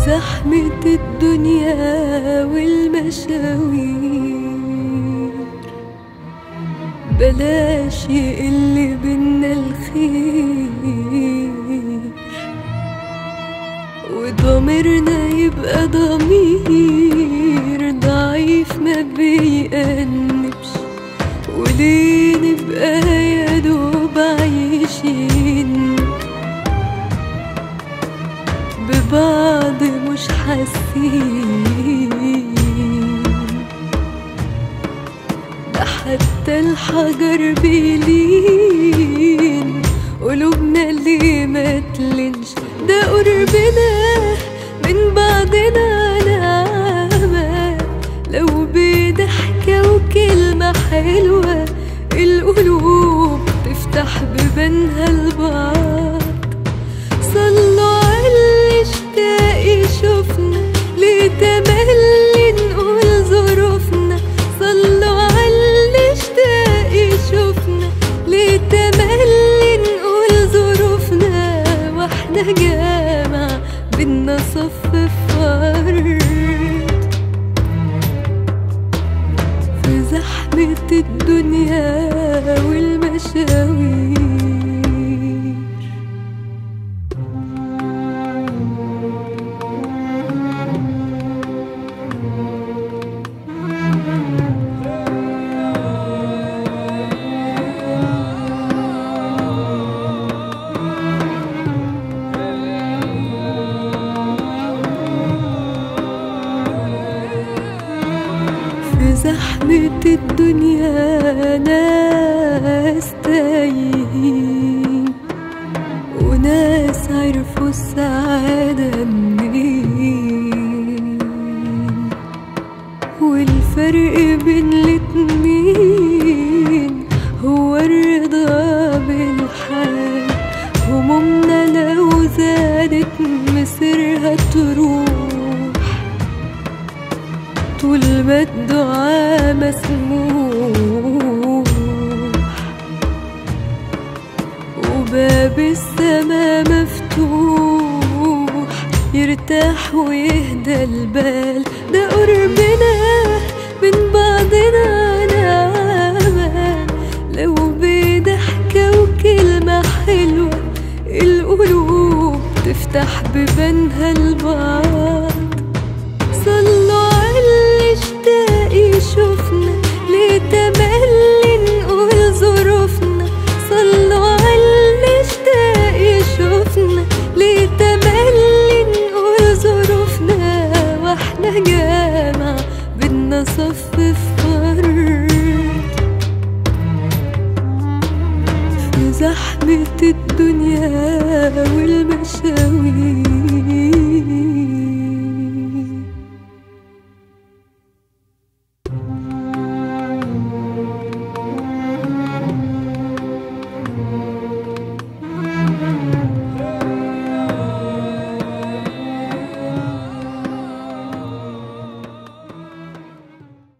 زحمة الدنيا والمشاوير بلاش يقل بينا الخير وضميرنا يبقى ضمير ضعيف ما بيأنبش وليه نبقى يا دوب عايشين ببعض مش حاسين ده حتى الحجر بيلين قلوبنا اللي ما تلنش ده قربنا من بعضنا نعمة لو بضحكة وكلمة حلوة القلوب تفتح ببنها لبعض صلوا على اللي اشتاق يشوفنا ليه تملي نقول ظروفنا صلوا على اللي اشتاق يشوفنا ليه تملي نقول ظروفنا واحنا جامع بينا صف فرد في زحمة الدنيا والمشاوير في زحمة الدنيا ناس تايهين وناس عرفوا السعادة منين والفرق بين الاتنين هو الرضا بالحال همومنا لو زادت مصيرها تروح طول ما الدعاء مسموح وباب السما مفتوح يرتاح ويهدى البال ده قربنا من بعضنا نعمة لو بضحكة وكلمة حلوة القلوب تفتح ببنها البعض صلوا على اللي اشتاق يشوفنا ليه تملي نقول ظروفنا صلوا على اللي اشتاق يشوفنا ليه تملي نقول ظروفنا واحنا جامع بدنا صف فرد في زحمة الدنيا والمشاوير